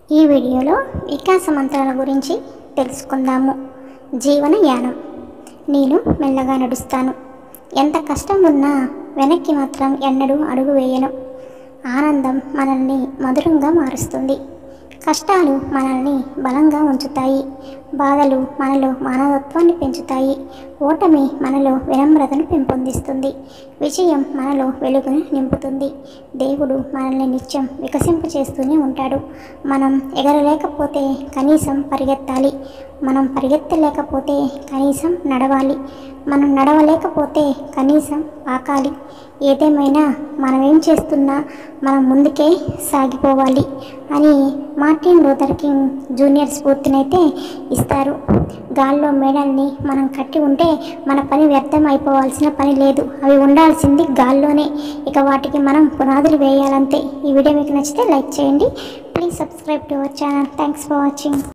ఈ వీడియోలో వికాస మంత్రాల గురించి తెలుసుకుందాము జీవన యానం నేను మెల్లగా నడుస్తాను ఎంత కష్టం ఉన్నా వెనక్కి మాత్రం ఎన్నడూ అడుగు వేయను ఆనందం మనల్ని మధురంగా మారుస్తుంది కష్టాలు మనల్ని బలంగా ఉంచుతాయి బాధలు మనలో మానవత్వాన్ని పెంచుతాయి ఓటమి మనలో వినమ్రతను పెంపొందిస్తుంది విజయం మనలో వెలుగును నింపుతుంది దేవుడు మనల్ని నిత్యం వికసింపచేస్తూనే ఉంటాడు మనం ఎగరలేకపోతే కనీసం పరిగెత్తాలి మనం పరిగెత్తలేకపోతే కనీసం నడవాలి మనం నడవలేకపోతే కనీసం పాకాలి ఏదేమైనా మనం ఏం చేస్తున్నా మనం ముందుకే సాగిపోవాలి అని మార్టిన్ లూథర్ కింగ్ జూనియర్ స్ఫూర్తినైతే ఇస్తారు గాల్లో మేడల్ని మనం కట్టి ఉంటే మన పని వ్యర్థం అయిపోవాల్సిన పని లేదు అవి ఉండాల్సింది గాల్లోనే ఇక వాటికి మనం పునాదులు వేయాలంతే ఈ వీడియో మీకు నచ్చితే లైక్ చేయండి please subscribe to our channel thanks for watching